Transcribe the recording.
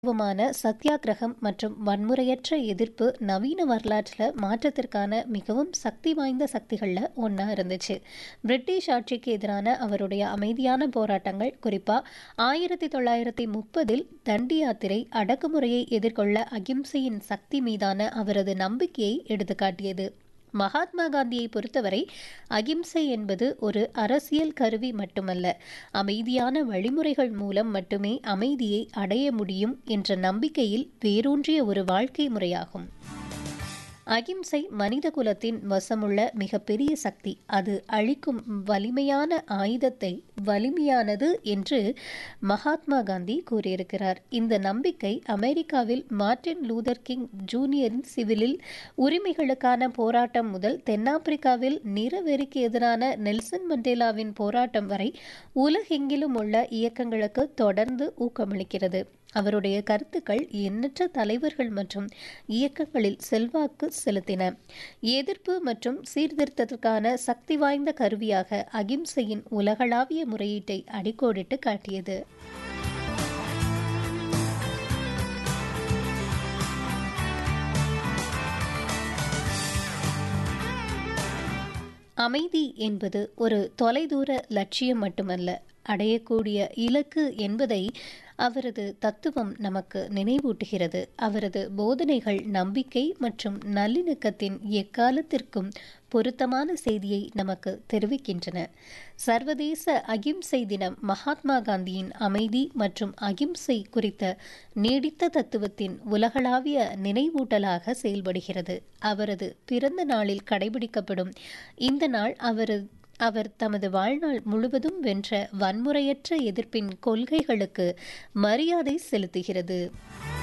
மான சத்தியாகிரகம் மற்றும் வன்முறையற்ற எதிர்ப்பு நவீன வரலாற்றில் மாற்றத்திற்கான மிகவும் சக்தி வாய்ந்த சக்திகளில் ஒன்றா இருந்துச்சு பிரிட்டிஷ் ஆட்சிக்கு எதிரான அவருடைய அமைதியான போராட்டங்கள் குறிப்பாக ஆயிரத்தி தொள்ளாயிரத்தி முப்பதில் தண்டி யாத்திரை அடக்குமுறையை எதிர்கொள்ள அகிம்சையின் சக்தி மீதான அவரது நம்பிக்கையை எடுத்துக்காட்டியது மகாத்மா காந்தியை பொறுத்தவரை அகிம்சை என்பது ஒரு அரசியல் கருவி மட்டுமல்ல அமைதியான வழிமுறைகள் மூலம் மட்டுமே அமைதியை அடைய முடியும் என்ற நம்பிக்கையில் வேரூன்றிய ஒரு வாழ்க்கை முறையாகும் அகிம்சை மனித குலத்தின் வசமுள்ள மிகப்பெரிய சக்தி அது அழிக்கும் வலிமையான ஆயுதத்தை வலிமையானது என்று மகாத்மா காந்தி கூறியிருக்கிறார் இந்த நம்பிக்கை அமெரிக்காவில் மார்ட்டின் லூதர் கிங் ஜூனியரின் சிவிலில் உரிமைகளுக்கான போராட்டம் முதல் தென்னாப்பிரிக்காவில் நிறவெறிக்கு எதிரான நெல்சன் மண்டேலாவின் போராட்டம் வரை உலகெங்கிலும் உள்ள இயக்கங்களுக்கு தொடர்ந்து ஊக்கமளிக்கிறது அவருடைய கருத்துக்கள் எண்ணற்ற தலைவர்கள் மற்றும் இயக்கங்களில் செல்வாக்கு செலுத்தின எதிர்ப்பு மற்றும் சீர்திருத்தத்திற்கான சக்தி வாய்ந்த கருவியாக அகிம்சையின் உலகளாவிய முறையீட்டை அடிக்கோடிட்டு காட்டியது அமைதி என்பது ஒரு தொலைதூர லட்சியம் மட்டுமல்ல அடையக்கூடிய இலக்கு என்பதை அவரது தத்துவம் நமக்கு நினைவூட்டுகிறது அவரது போதனைகள் நம்பிக்கை மற்றும் நல்லிணக்கத்தின் எக்காலத்திற்கும் பொருத்தமான செய்தியை நமக்கு தெரிவிக்கின்றன சர்வதேச அகிம்சை தினம் மகாத்மா காந்தியின் அமைதி மற்றும் அகிம்சை குறித்த நீடித்த தத்துவத்தின் உலகளாவிய நினைவூட்டலாக செயல்படுகிறது அவரது பிறந்த நாளில் கடைபிடிக்கப்படும் இந்த நாள் அவரது அவர் தமது வாழ்நாள் முழுவதும் வென்ற வன்முறையற்ற எதிர்ப்பின் கொள்கைகளுக்கு மரியாதை செலுத்துகிறது